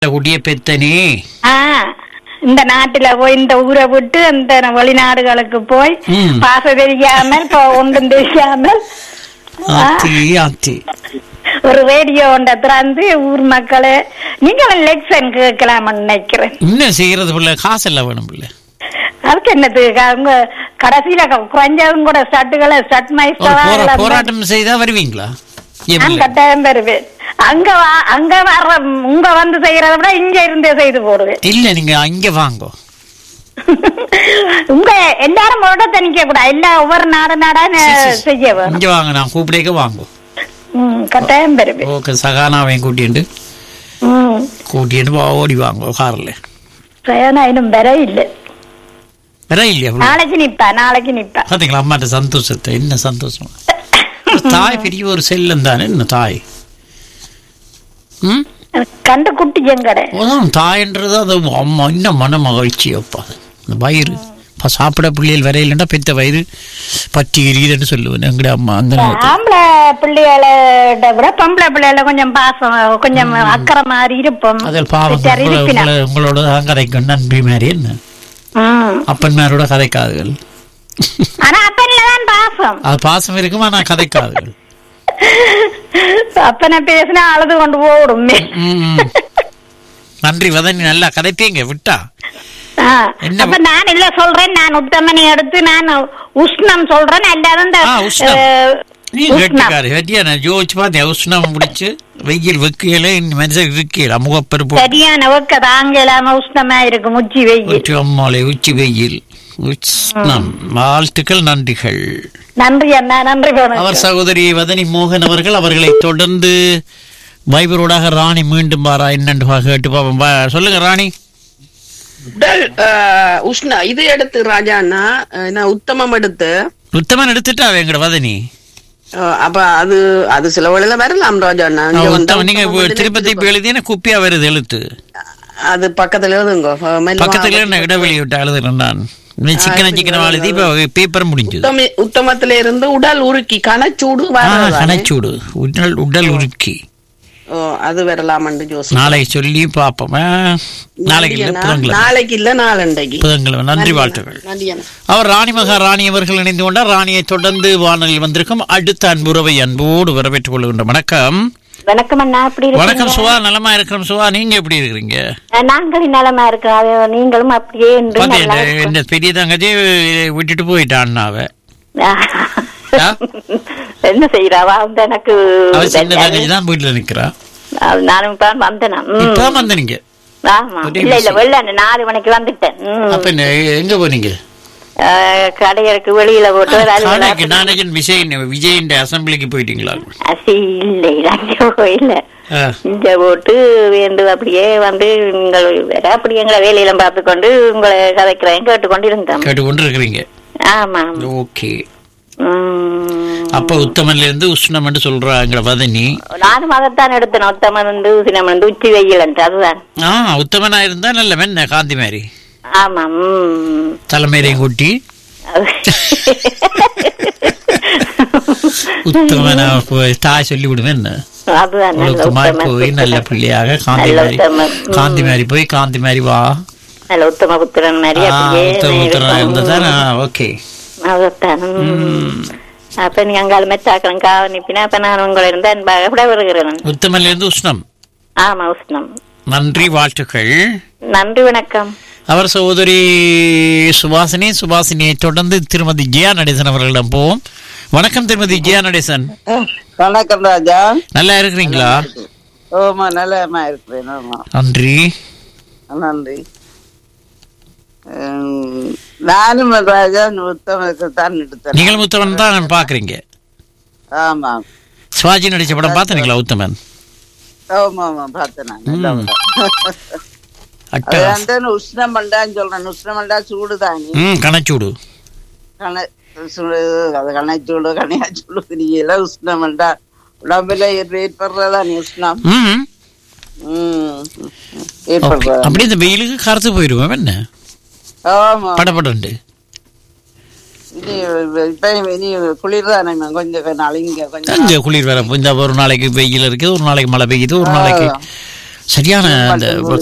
குட்டிய பெத்தனே ஆ, இந்த நாட்டுல போய் இந்த ஊரை விட்டு இந்த வெளிநாடுகளுக்கு போய் ம். பாச தெரியாமல் இப்போ ஒன்றும் தெரியாமல் ஆ, ஆத்தி ஆத்தி ஒரு ரேடியோ ஒன்றை திறந்து ஊர் மக்களே நீங்களும் லெக்ஷன் கேட்கலாம்னு நினைக்கிறேன் இன்னும் செய்யறது பிள்ளை காசு எல்லாம் வேணும் பிள்ளை அதுக்கு என்னது அவங்க கடைசியில க- குறைஞ்சவங்க கூட ஸ்டட்டுகளை ஸ்டட் ஒரு மைஸ்டவா போரா- போராட்டம் செய்தா வருவீங்களா ஏன் நான் பிள்ளை? கட்டாயம் பெறுவேன் அங்க வா- அங்க வர்ற உங்க வந்து செய்யறத விட இங்க இருந்தே செய்து போடுவேன் இல்ல நீங்க அங்க வாங்கோ உங்க எல்லாரும் ஒரு இடத்த நிக்க கூடாது எல்லா ஒவ்வொரு நாடு நாடா செய்ய வேணும் இங்க வாங்க நான் கூப்பிடேக்க வாங்கோ ம், கட்டாயம் பெறுவேன் ஓகே சகானாவையும் கூட்டிட்டு ம் கூட்டிட்டு வா, ஓடி வாங்கோ கார்ல பிரயாணம் இன்னும் பெற இல்லை வேற இல்லையா பிள்ளை? நாளைக்கு நிப்பா நாளைக்கு நிப்பா பாத்தீங்களா அம்மாட்ட சந்தோஷத்தை என்ன சந்தோஷம் ஒரு தாய் பெரிய ஒரு செல்லம் தானே என்ன தாய் ம் கண்டு குட்டி எங்கடை அதான் தாயன்றது அது அம்மா இன்னும் மன மகிழ்ச்சி அப்பா அது. அந்த வயிறு இப்போ சாப்பிட பிள்ளைகள் வரையிலன்னா பெத்த வயிறு பற்றி எரியுதுன்னு சொல்லுவேன் எங்கட அம்மா அந்த நேரத்துல. ஆம்பளை பிள்ளைகள விட பொம்பளை பிள்ளைகள கொஞ்சம் பாசம் கொஞ்சம் அக்கறை மாதிரி இருப்போம் அதில் பாவம் பெற்றார் உங்களை- இருப்பினா. உங்களை- உங்களோட தான் கதைக்கும் நன்றி மாதிரி என்ன ம். அப்பன்மாரோட கதைக்காதுகள் ஆனா அப்பன்லதான் பாசம் அது பாசம் இருக்குமா நான் கதைக்காதுகள் அப்பனை பேசினா அழுது கொண்டு போடும் ம். நன்றி வதனி நல்லா கதைப்பீங்க விட்டா ஆ, என்ன அப்ப நான் இல்ல சொல்றேன் நான் உத்தமனை எடுத்து நான் உஷ்ணம் சொல்றேன் அல்லாத இந்த ஆ, உஷ்ணம். அஹ், நீ உஷ்ணம். கெட்டிக்காரு வெட்டியா நான் ஜோதிச்சு பார்த்தேன் உஷ்ணம் முடிச்சு வெயில் வெக்கையில இந்த மனுஷன் இருக்கல முகப்பெருப்பு சரியான ஒக்க தாங்க இல்லாம உஷ்ணமா இருக்கு முச்சி வெயில் உச்சி அம்மாளை உச்சி வெயில் உஷ்ணம் வாழ்த்துக்கள் நன்றிகள் நன்றி அண்ணா நன்றி அவர் வணக்கம் சகோதரி வதனி மோகன் அவர்கள் அவர்களை தொடர்ந்து வைபரோடாக ராணி மீண்டும் வாரா என்னன்னு பா- கேட்டு பாப்போம் வா- சொல்லுங்க ராணி உடல் அஹ், உஷ்ண இது எடுத்து ராஜாண்ணா அஹ், என்ன உத்தமம் எடுத்து உத்தமன் எடுத்துட்டா எங்கட வதனி அஹ், அப்ப அது அது சில வழியில வரலாம் ராஜாண்ணா இங்க ஆ, வந்தா உத்தமன் நீங்க உத்தமம் வந்து திருப்பதி நிக்குது. இப்ப எழுதின குப்பியா வருது எழுத்து அது பக்கத்துல எழுதுங்க அஹ், மெல்ல பக்கத்துல வா. என்ன இடைவெளி விட்டு எழுதுறேன் நான் நீ சிக்கன சிக்கன எழுதி இப்ப பேப்பர் முடிஞ்சது உத்தமி- உத்தமத்துல இருந்து உடல் உருக்கி கனச்சூடு ஆ, வரதானே? கனச்சூடு உடல் உடல் உருக்கி ஓ, அது வரலாமண்டு ஜோசி நாளைக்கு சொல்லி பாப்போம் ஆ, நாளைக்கு இல்ல நன்றி அண்ணா. புதன்கிழமை நாளைக்கு இல்ல நாளண்டைக்கு புதன்கிழமை நன்றி வாழ்த்துக்கள் நன்றி அண்ணா. அவர் ராணி மகா ராணி அவர்கள் இணைந்து கொண்டார் ராணியை தொடர்ந்து வானொலியில் வந்திருக்கும் அடுத்த அன்புறவை அன்போடு வரவேற்றுக் கொள்கின்ற வணக்கம் வணக்கம் அண்ணா அப்படி வணக்கம் சுவா நலமா இருக்கிறோம் சுவா நீங்க எப்படி இருக்கிறீங்க நாங்களும் நலமா இருக்கோம் அது நீங்களும் அப்படியே என்று பாத்தியா, நல்லா இந்த- இந்த பெரிய தங்கச்சி விட்டுட்டு போயிட்டான் அண்ணாவை ஆ? என்ன செய்யறாவா வந்து எனக்கு அவ சின்ன தங்கச்சி தான் வீட்டுல நிக்கிறா அது நானும் இப்ப வந்தேனா ம். இப்பதான் வந்த நீங்க ஆமா ஒரே இல்ல இல்ல busy. வெள்ள நாலு மணிக்கு வந்துட்டேன் ம். அப்ப என்ன, எங்க போனீங்க அஹ், கடையருக்கு வெளியில போட்டு ஒரு அலுவலகம். நாளைக்கு நாளைக்கு விஜய் விஜயின் அசம்பிளிக்கு போயிட்டீங்களா அசி இல்லை அங்க போயில ஆ. இங்க போட்டு வேண்டு அப்படியே வந்து நீங்கள் வேற அப்படி எங்களை வேலையில பார்த்து கொண்டு உங்களை கதைக்கிறேன் கேட்டுக்கொண்டு இருந்தோம் கேட்டுக்கொண்டு இருக்கிறீங்க ஆமா ஓகே உம். அப்ப உத்தமன்ல இருந்து உஷ்ணம் சொல்றாங்க வதனி நானும் அதைத்தான் எடுத்தேன் ஒத்தமன் வந்து சினம் வந்து உச்சி வெயில் அதுதான் ஆ உத்தமனா இருந்தா நல்ல மென்ன காந்தி மாதிரி ஆமா உம். தலைமையிலையும் கூட்டி அது- உத்தமனா போய் தாய் சொல்லி விடுவேன் என்ன அதுதான் நல்ல ஒழுக்கமாய் உத்தம போய் நல்ல புத்திரன். பிள்ளையாக காந்தி நல்ல மாதிரி உத்தமன். ம். காந்தி மாதிரி போய் காந்தி மாதிரி வா நல்ல உத்தம புத்திரன் மாதிரி ஆ, அப்படியே உத்தம உத்தரனா இருக்கும். இருந்ததா ஓகே அதைத்தான் உம். அப்ப நீ அங்கால மெச்சாக்கலாம் காவனிப்பினா அப்ப நான் உங்களை இருந்து அன்பாக விட வருகிறேன் உத்தமன்ல இருந்து உஷ்ணம் ஆமா உஷ்ணம் நன்றி வாழ்த்துக்கள் நன்றி வணக்கம் அவர் சகோதரி சுபாசினி சுபாசினியை தொடர்ந்து திருமதி ஜெயா நடேசன் அவர்களிடம் போவோம் வணக்கம் திருமதி ஜெயா நடேசன் வணக்கம் ராஜா நல்லா இருக்கிறீங்களா ஓமா நல்லமா இருக்கிறேன் ஆமா நன்றி நன்றி உம், நானும் ராஜா உத்தமக்கு தான் எடுத்தேன் நீங்களும் உத்தமன் தான் பாக்குறீங்க ஆமா சிவாஜி நடிச்ச படம் பார்த்தீங்களா உத்தமன் ஆமா ஆமா பார்த்தேன் நான் நல்ல ம். படம். அட்ட அது வந்து உஷ்ணம் பண்டான்னு சொல்றேன் உஷ்ணம் பண்டா சூடு தானே ம் கணச்சூடு கண சூடு அது கணைச்சூடு கணையாச்சூடு தெரியல உஷ்ணம் பண்டா உடம்புல ஏற்படுறதா நீ உஷ்ணம் ம் ம் ஓகே. ஏற்படுறதா அப்படியே இந்த வெயிலுக்கு கருத்து போயிடுவோம் என்ன ஆமா படப்படண்டு இனி இப்ப இனி குளிர் தானே கொஞ்சம் நாளைக்கு கொஞ்சம் அங்க குளிர் வர இந்த ஒரு நாளைக்கு வெயில் இருக்குது ஒரு நாளைக்கு மழை பெய்யுது ஒரு நாளைக்கு சரியான அந்த